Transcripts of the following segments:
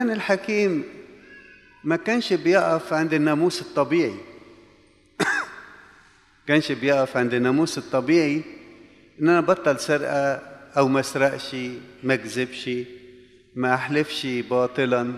كان الحكيم ما كانش بيقف عند الناموس الطبيعي كانش بيقف عند الناموس الطبيعي ان انا بطل سرقه او ما اسرقش ما اكذبش ما احلفش باطلا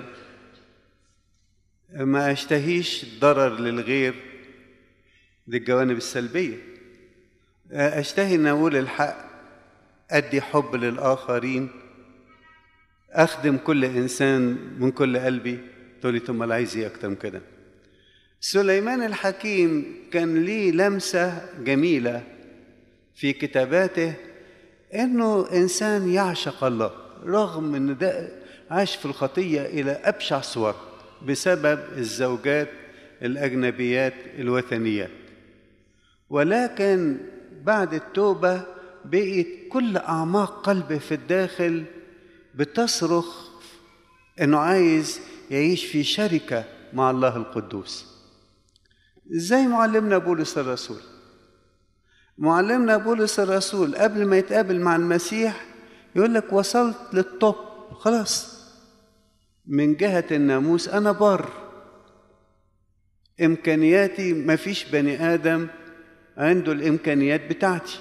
ما اشتهيش ضرر للغير دي الجوانب السلبيه اشتهي ان اقول الحق ادي حب للاخرين اخدم كل انسان من كل قلبي تقولي طب ما عايز ايه اكتر من كده سليمان الحكيم كان ليه لمسه جميله في كتاباته انه انسان يعشق الله رغم ان ده عاش في الخطيه الى ابشع صور بسبب الزوجات الاجنبيات الوثنيات ولكن بعد التوبه بقت كل اعماق قلبه في الداخل بتصرخ انه عايز يعيش في شركه مع الله القدوس زي معلمنا بولس الرسول معلمنا بولس الرسول قبل ما يتقابل مع المسيح يقول لك وصلت للطب خلاص من جهة الناموس أنا بر إمكانياتي ما فيش بني آدم عنده الإمكانيات بتاعتي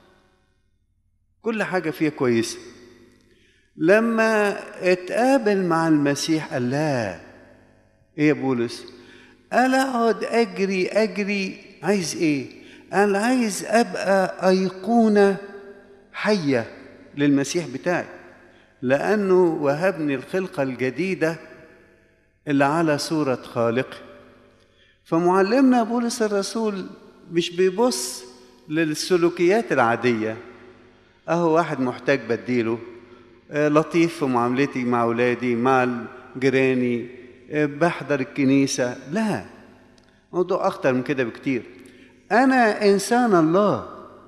كل حاجة فيها كويسة لما اتقابل مع المسيح قال لا ايه يا بولس قال اقعد اجري اجري عايز ايه انا عايز ابقى ايقونه حيه للمسيح بتاعي لانه وهبني الخلقه الجديده اللي على صوره خالقي فمعلمنا بولس الرسول مش بيبص للسلوكيات العاديه اهو واحد محتاج بديله لطيف في معاملتي مع أولادي مع جيراني بحضر الكنيسة لا موضوع أخطر من كده بكتير أنا إنسان الله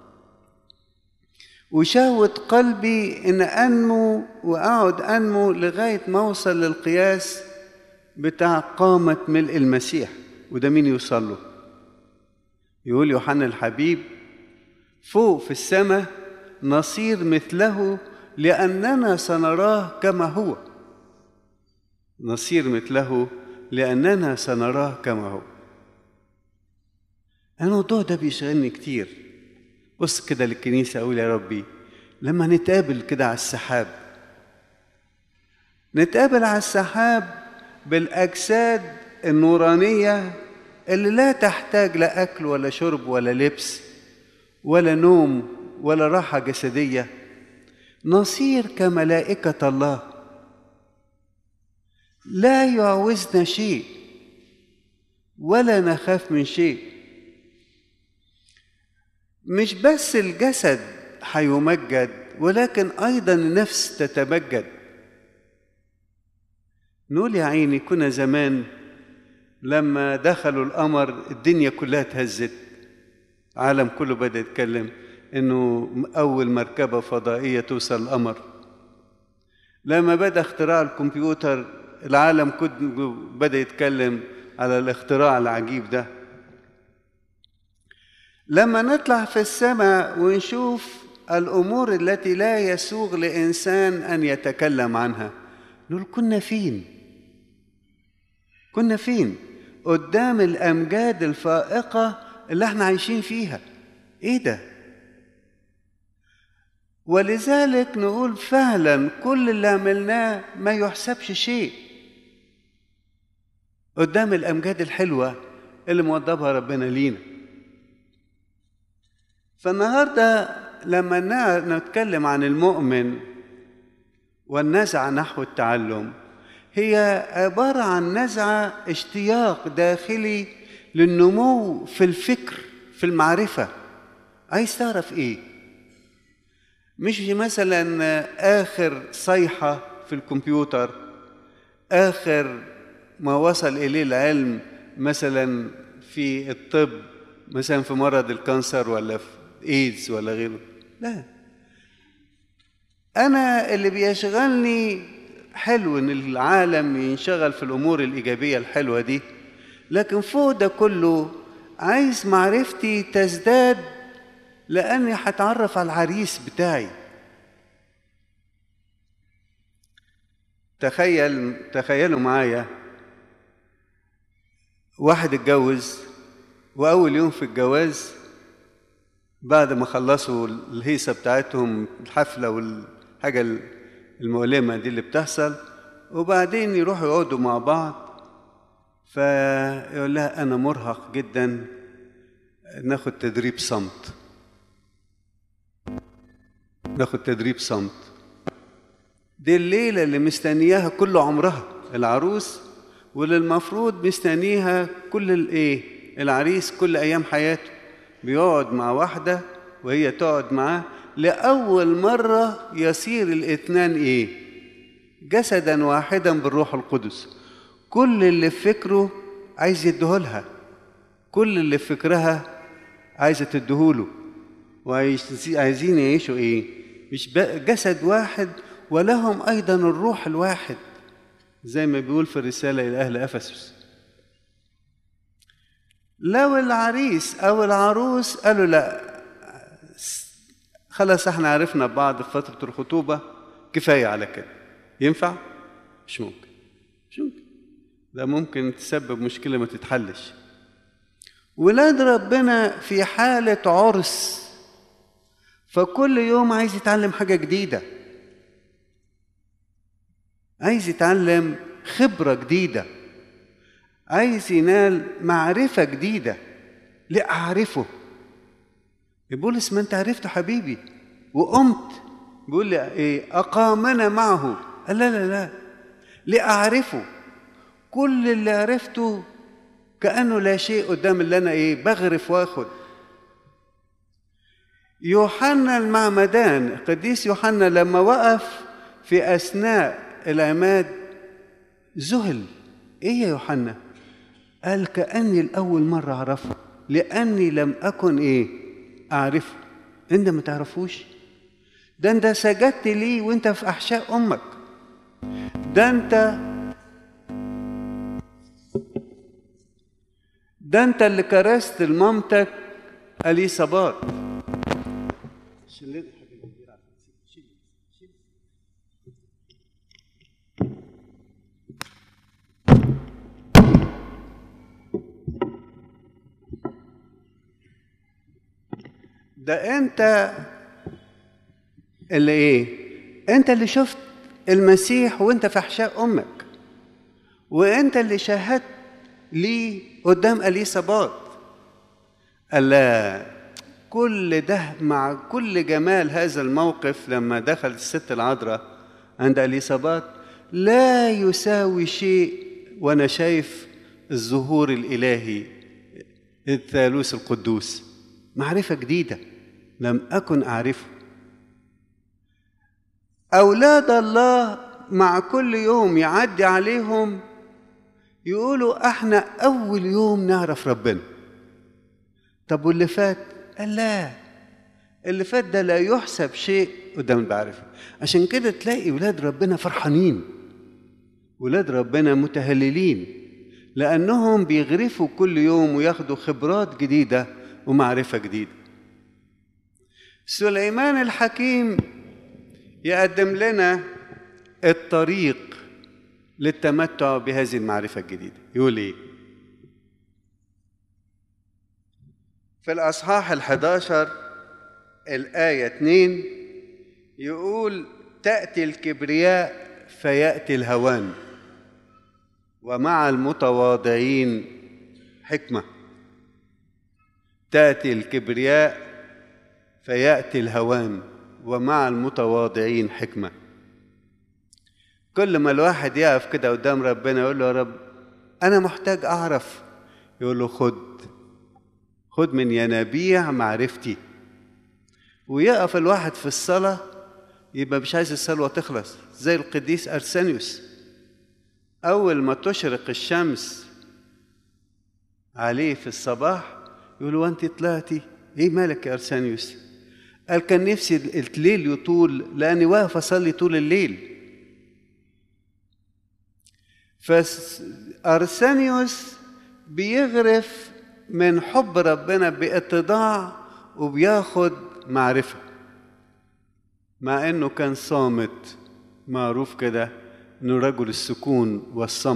وشهوة قلبي إن أنمو وأقعد أنمو لغاية ما أوصل للقياس بتاع قامة ملء المسيح وده مين يوصل له يقول يوحنا الحبيب فوق في السماء نصير مثله لأننا سنراه كما هو نصير مثله لأننا سنراه كما هو الموضوع ده بيشغلني كتير بص كده للكنيسة أقول يا ربي لما نتقابل كده على السحاب نتقابل على السحاب بالأجساد النورانية اللي لا تحتاج لا أكل ولا شرب ولا لبس ولا نوم ولا راحة جسدية نصير كملائكة الله لا يعوزنا شيء ولا نخاف من شيء مش بس الجسد هيمجد ولكن أيضا النفس تتمجد نقول يا عيني كنا زمان لما دخلوا القمر الدنيا كلها اتهزت العالم كله بدأ يتكلم انه اول مركبه فضائيه توصل القمر لما بدا اختراع الكمبيوتر العالم كله بدا يتكلم على الاختراع العجيب ده لما نطلع في السماء ونشوف الامور التي لا يسوغ لانسان ان يتكلم عنها نقول كنا فين كنا فين قدام الامجاد الفائقه اللي احنا عايشين فيها ايه ده ولذلك نقول فعلا كل اللي عملناه ما يحسبش شيء قدام الامجاد الحلوه اللي موضبها ربنا لينا فالنهارده لما نتكلم عن المؤمن والنزعه نحو التعلم هي عباره عن نزعه اشتياق داخلي للنمو في الفكر في المعرفه عايز تعرف ايه مش مثلا آخر صيحة في الكمبيوتر آخر ما وصل إليه العلم مثلا في الطب مثلا في مرض الكانسر ولا في ايدز ولا غيره لا أنا اللي بيشغلني حلو إن العالم ينشغل في الأمور الإيجابية الحلوة دي لكن فوق ده كله عايز معرفتي تزداد لأني هتعرف على العريس بتاعي تخيل تخيلوا معايا واحد اتجوز وأول يوم في الجواز بعد ما خلصوا الهيصة بتاعتهم الحفلة والحاجة المؤلمة دي اللي بتحصل وبعدين يروحوا يقعدوا مع بعض فيقول لها أنا مرهق جدا ناخد تدريب صمت ناخد تدريب صمت دي الليلة اللي مستنياها كل عمرها العروس واللي المفروض مستنيها كل الايه العريس كل ايام حياته بيقعد مع واحدة وهي تقعد معاه لأول مرة يصير الاثنان ايه جسدا واحدا بالروح القدس كل اللي في فكره عايز يديهولها كل اللي في فكرها عايزة تديهوله وعايزين يعيشوا ايه مش جسد واحد ولهم ايضا الروح الواحد زي ما بيقول في الرساله الى اهل افسس لو العريس او العروس قالوا لا خلاص احنا عرفنا بعض في فتره الخطوبه كفايه على كده ينفع مش ممكن مش ممكن ده ممكن تسبب مشكله ما تتحلش ولاد ربنا في حاله عرس فكل يوم عايز يتعلم حاجه جديده عايز يتعلم خبرة جديدة عايز ينال معرفة جديدة لأعرفه بولس ما أنت عرفته حبيبي وقمت بيقول لي إيه أقامنا معه قال لا لا لا لأعرفه كل اللي عرفته كأنه لا شيء قدام اللي أنا إيه بغرف واخد يوحنا المعمدان القديس يوحنا لما وقف في أثناء العماد ذهل ايه يا يوحنا قال كاني الاول مره اعرفه لاني لم اكن ايه اعرفه انت ما تعرفوش ده انت سجدت ليه وانت في احشاء امك ده انت ده انت اللي كرست لمامتك اليصابات ده انت اللي ايه انت اللي شفت المسيح وانت في احشاء امك وانت اللي شاهدت ليه قدام اليصابات قال لا كل ده مع كل جمال هذا الموقف لما دخل الست العذراء عند اليصابات لا يساوي شيء وانا شايف الظهور الالهي الثالوث القدوس معرفه جديده لم اكن اعرفه اولاد الله مع كل يوم يعدي عليهم يقولوا احنا اول يوم نعرف ربنا طب واللي فات قال لا اللي فات ده لا يحسب شيء قدام المعرفه عشان كده تلاقي ولاد ربنا فرحانين ولاد ربنا متهللين لانهم بيغرفوا كل يوم وياخدوا خبرات جديده ومعرفه جديده سليمان الحكيم يقدم لنا الطريق للتمتع بهذه المعرفة الجديدة يقول إيه؟ في الأصحاح الحداشر الآية 2 يقول تأتي الكبرياء فيأتي الهوان ومع المتواضعين حكمة تأتي الكبرياء فيأتي الهوان ومع المتواضعين حكمة كل ما الواحد يقف كده قدام ربنا يقول له يا رب أنا محتاج أعرف يقول له خد خد من ينابيع معرفتي ويقف الواحد في الصلاة يبقى مش عايز الصلوة تخلص زي القديس أرسانيوس أول ما تشرق الشمس عليه في الصباح يقول له وأنت طلعتي إيه مالك يا أرسانيوس قال كان نفسي الليل يطول لاني واقف اصلي طول الليل فارسانيوس بيغرف من حب ربنا باتضاع وبياخد معرفه مع انه كان صامت معروف كده انه رجل السكون والصمت